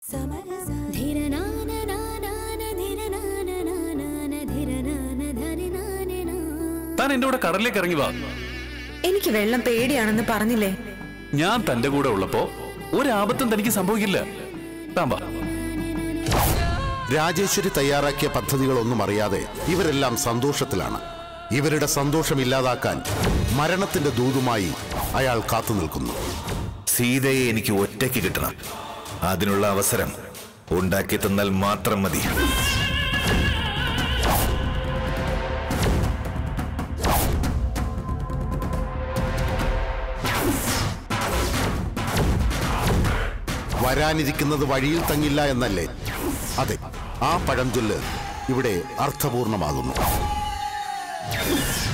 താൻ എന്റെ കൂടെ കടലിലേക്ക് ഇറങ്ങി വാ എനിക്ക് വെള്ളം പേടിയാണെന്ന് പറഞ്ഞില്ലേ ഞാൻ തന്റെ കൂടെ ഉള്ളപ്പോ ഒരാപത്തും തനിക്ക് സംഭവിക്കില്ല താൻ വാ രാജേശ്വരി തയ്യാറാക്കിയ പദ്ധതികളൊന്നും അറിയാതെ ഇവരെല്ലാം സന്തോഷത്തിലാണ് ഇവരുടെ സന്തോഷം ഇല്ലാതാക്കാൻ മരണത്തിന്റെ ദൂതുമായി അയാൾ കാത്തു നിൽക്കുന്നു സീതയെ എനിക്ക് ഒറ്റയ്ക്ക് കിട്ടണം അതിനുള്ള അവസരം ഉണ്ടാക്കി തന്നാൽ മാത്രം മതി വരാനിരിക്കുന്നത് വഴിയിൽ തങ്ങില്ല എന്നല്ലേ അതെ ആ പഴഞ്ചൊല്ല് ഇവിടെ അർത്ഥപൂർണമാകുന്നു